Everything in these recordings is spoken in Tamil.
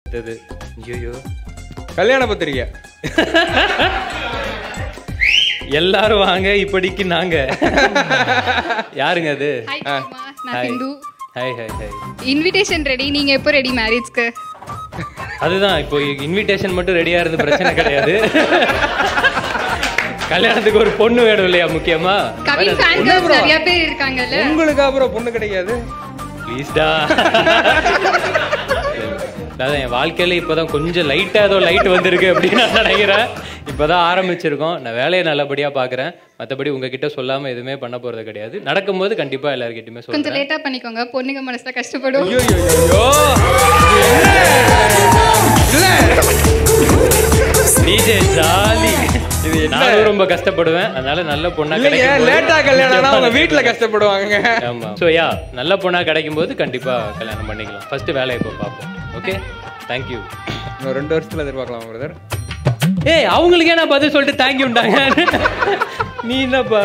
இது ஐயோ கல்யாண பத்திரிக்கை எல்லாரும் வாங்க இப்படிக்கு நாங்க யாருங்க அது ஹாய் குமார் நான் Sindhu hi hi hi invitation ready நீங்க எப்போ ரெடி மேரேஜ்க்கு அதுதான் இப்போ இன்விடேஷன் மட்டும் ரெடியா இருந்து பிரச்சனை கிடையாது கல்யாணத்துக்கு ஒரு பொண்ணு வேணும் இல்லையா முக்கியமா கவின் ஃபேன் கேர்ள்ஸ் நிறைய பேர் இருக்காங்கல்ல உங்களுக்கு அப்புறம் பொண்ணு கிடைக்காது ப்ளீஸ்டா அதான் என் வாழ்க்கையில இப்போதான் கொஞ்சம் லைட்டா ஏதோ லைட் வந்திருக்கு அப்படின்னு நான் நினைக்கிறேன் இப்போதான் ஆரம்பிச்சிருக்கோம் நான் வேலையை நல்லபடியா பாக்குறேன் மற்றபடி உங்ககிட்ட சொல்லாம எதுவுமே பண்ண போறது கிடையாது நடக்கும்போது கண்டிப்பா எல்லார்கிட்டயுமே கொஞ்சம் சொல்றேன் லேட்டா பண்ணிக்கோங்க பொண்ணுங்க மனசுல கஷ்டப்படும் ஐயோ ஐயோ டிஜே ஜாலி இது என்ன? நானும் ரொம்ப கஷ்டப்படுவேன் அதனால நல்ல பொண்ணா இல்லைங்க கிடைக்கும் போது லேட்டா கல்யாணம்னா உங்க நிச்சயமா வீட்டுல கஷ்டப்படுவாங்க ஆமா ஸோ யா நல்ல பொண்ணா கிடைக்கும் போது கண்டிப்பா கல்யாணம் பண்ணிக்கலாம் ஃபர்ஸ்ட் வேலையை இப்போ பார்ப்போம் ஓகே தேங்க்யூ இன்னும் ரெண்டு வருஷத்துல எதிர்பார்க்கலாம் பிரதர் ஏய் அவங்களுக்கே நான் பதில் சொல்லிட்டு தேங்க்யூண்டாங்க நீ என்னப்பா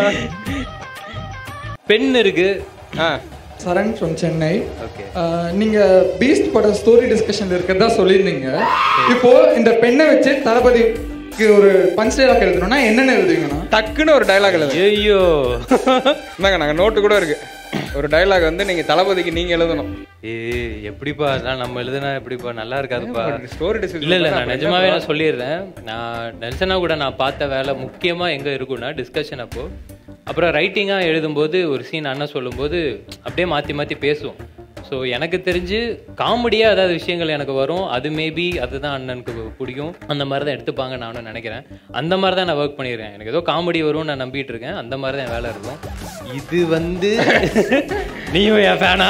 பெண் இருக்கு ஆ சரண் ஃப்ரம் சென்னை ஓகே ஆஹ் நீங்க பீஸ்ட் பட ஸ்டோரி டிஸ்கஷன்ல இருக்கிறதா சொல்லியிருந்தீங்க இப்போ இந்த பெண்ணை வச்சு தளபதிக்கு ஒரு பஞ்ச் டைலாக் எழுதணும்னா என்னென்ன எழுதுவீங்கண்ணா டக்குன்னு ஒரு டைலாக் எழுது ஐயோ இந்தாங்க நாங்க நோட்டு கூட இருக்கு ஒரு டைலாக் வந்து நீங்க தளபதிக்கு நீங்க எழுதணும் ஏய் எப்படிப்பா அதெல்லாம் நம்ம எழுதுனா எப்படிப்பா நல்லா இருக்காதுப்பா ஸ்டோரி டிஸ்கஷன் இல்ல இல்ல நான் நிஜமாவே நான் சொல்லிடுறேன் நான் நெல்சனா கூட நான் பார்த்த வேலை முக்கியமா எங்க இருக்கும்னா டிஸ்கஷன் அப்போ அப்புறம் ரைட்டிங்கா எழுதும்போது ஒரு சீன் அண்ணன் சொல்லும்போது அப்படியே மாத்தி மாத்தி பேசுவோம் ஸோ எனக்கு தெரிஞ்சு காமெடியா ஏதாவது விஷயங்கள் எனக்கு வரும் அது மேபி அதுதான் அண்ணனுக்கு பிடிக்கும் அந்த மாதிரி தான் எடுத்துப்பாங்க நானும் நினைக்கிறேன் அந்த மாதிரி தான் நான் ஒர்க் பண்ணியிருக்கேன் எனக்கு ஏதோ காமெடி வரும்னு நான் நம்பிட்டு இருக்கேன் அந்த மாதிரி தான் என் வேலை இருக்கும் இது வந்து நீயும் என் ஃபேனா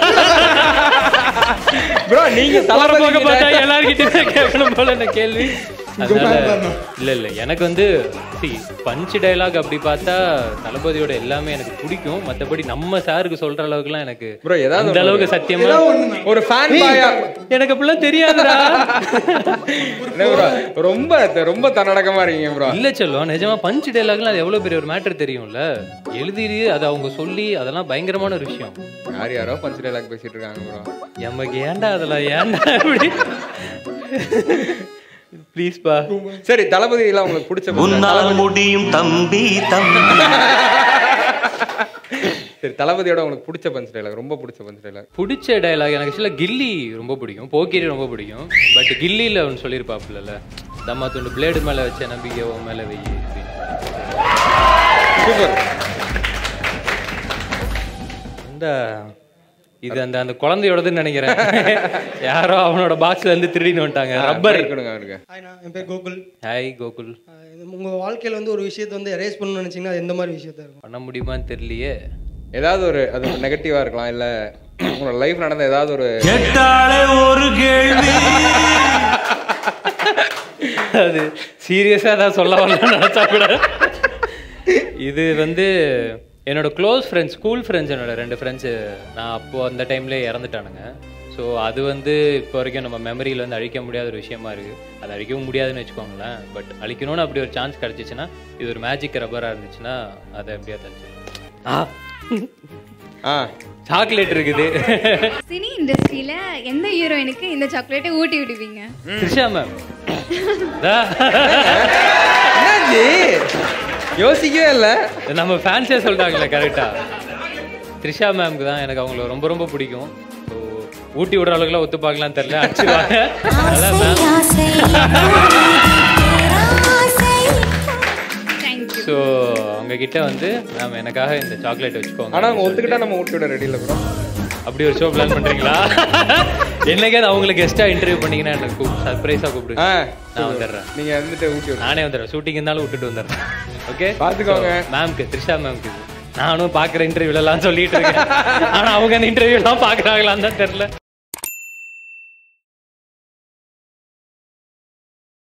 ப்ரோ நீங்க தலர போக தளபதி பார்த்தா எல்லார்கிட்டயுமே கேட்கணும் போல இந்த கேள்வி அதனால இல்ல இல்ல எனக்கு வந்து பஞ்ச் டயலாக் அப்படி பார்த்தா தளபதியோட எல்லாமே எனக்கு பிடிக்கும் மத்தபடி நம்ம சாருக்கு சொல்ற அளவுக்குலாம் எனக்கு Bro, ஏதாவது அந்த அளவுக்கு சத்தியமா ஒரு ஃபேன் பாயா எனக்கு அப்படிலாம் தெரியாதுடா என்ன bro? ரொம்ப ரொம்ப தன்னடக்கமா இருக்கீங்க ப்ரோ இல்ல சொல்லும் நிஜமா பஞ்ச் டயலாக்லாம் அது எவ்வளவு பெரிய ஒரு மேட்டர் தெரியும்ல எழுதி அது அவங்க சொல்லி அதெல்லாம் பயங்கரமான ஒரு விஷயம் யார் யாரோ பஞ்ச் டைலாக் பேசிட்டு இருக்காங்க ப்ரோ எமக்கு ஏன்டா அதெல்லாம் ஏன்டா இப்படி ப்ளீஸ்பா சரி தளபதி எல்லாம் உங்களுக்கு பிடிச்ச படம் உன்னால் முடியும் தம்பி தம்பி சரி தளபதியோட உங்களுக்கு பிடிச்ச பஞ்ச் டைலாக் ரொம்ப பிடிச்ச பஞ்ச் டைலாக் பிடிச்ச டயலாக் எனக்கு ஆக்சுவலாக கில்லி ரொம்ப பிடிக்கும் போக்கிரி ரொம்ப பிடிக்கும் பட் கில்லியில் ஒன்று சொல்லியிருப்பாப்புல தம்மா துண்டு பிளேடு மேலே வச்ச நம்பிக்கை உன் மேலே வெயி சூப்பர் இந்த இது அந்த அந்த குழந்தையோடதுன்னு நினைக்கிறேன் யாரோ அவனோட பாக்ஸ்ல இருந்து திருடின்னு வந்துட்டாங்க ரப்பர் இருக்கணுங்க அவருக்கு ஹாய் நான் என் பேர் கோகுல் ஹாய் கோகுல் ஆஹ் இது உங்க வாழ்க்கையில வந்து ஒரு விஷயத்தை வந்து எரேஸ் பண்ணணும்னு நினைச்சீங்கன்னா அது எந்த மாதிரி விஷயத்த இருக்கும் பண்ண முடியுமான்னு தெரியலையே ஏதாவது ஒரு அது நெகட்டிவா இருக்கலாம் இல்ல உங்களோட லைஃப் நடந்த ஏதாவது ஒரு கேட்டாலே ஒரு கேள்வி அது சீரியஸாக தான் சொல்ல வரலன்னு நினச்சா கூட இது வந்து என்னோட க்ளோஸ் ஃப்ரெண்ட்ஸ் ஸ்கூல் ஃப்ரெண்ட்ஸ் என்னோட ரெண்டு ஃப்ரெண்ட்ஸு நான் அப்போது அந்த டைம்லேயே இறந்துட்டானுங்க ஸோ அது வந்து இப்போ வரைக்கும் நம்ம மெமரியில் வந்து அழிக்க முடியாத ஒரு விஷயமா இருக்குது அது அழிக்கவும் முடியாதுன்னு வச்சுக்கோங்களேன் பட் அழிக்கணும்னு அப்படி ஒரு சான்ஸ் கிடச்சிச்சின்னா இது ஒரு மேஜிக் ரப்பராக இருந்துச்சுன்னா அதை எப்படியா தச்சிடும் ஆ ஆ சாக்லேட் இருக்குது சினி இண்டஸ்ட்ரியில எந்த ஹீரோயினுக்கு இந்த சாக்லேட்டை ஊட்டி விடுவீங்க த்ரிஷா மேம் என்னாச்சு யோசிக்கவே இல்ல நம்ம ஃபேன்ஸே சொல்லிட்டாங்களே கரெக்டா த்ரிஷா மேம்க்கு தான் எனக்கு அவங்கள ரொம்ப ரொம்ப பிடிக்கும் ஸோ ஊட்டி விடுற அளவுக்குலாம் ஒத்து பார்க்கலாம் தெரியல அடிச்சிருவாங்க அதெல்லாம் மேம் தேங்க்யூ ஸோ அவங்க கிட்ட வந்து மேம் எனக்காக இந்த சாக்லேட் வச்சுக்கோங்க ஆனா அவங்க ஒத்துக்கிட்டா நம்ம ஊட்டி விட ரெடி இல்ல ப்ரோ அப்படி ஒரு ஷோ பிளான் பண்றீங்களா என்னைக்காவது அவங்களுக்கு கெஸ்டா இன்டர்வியூ பண்ணீங்கன்னா எனக்கு கூப்பிட்டு சர்ப்ரைஸா கூப்பிடுங்க ஆ நான் வந்துடுறேன் நீங்க வந்துட்டு ஊட்டி விடுங்க நானே வந்துடுறேன் ஷூட்டிங் இருந்தாலும் விட்டுட்டு வந்துடுறேன் ஓகே பாத்துக்கோங்க. மேம்க்கு த்ரிஷா மேம்க்கு நானும் பார்க்குற இன்டர்வியூலாம் சொல்லிட்டு இருக்கேன் ஆனா அவங்க அந்த இன்டர்வியூலாம் பார்க்குறாங்களான்னு தான் தெரியல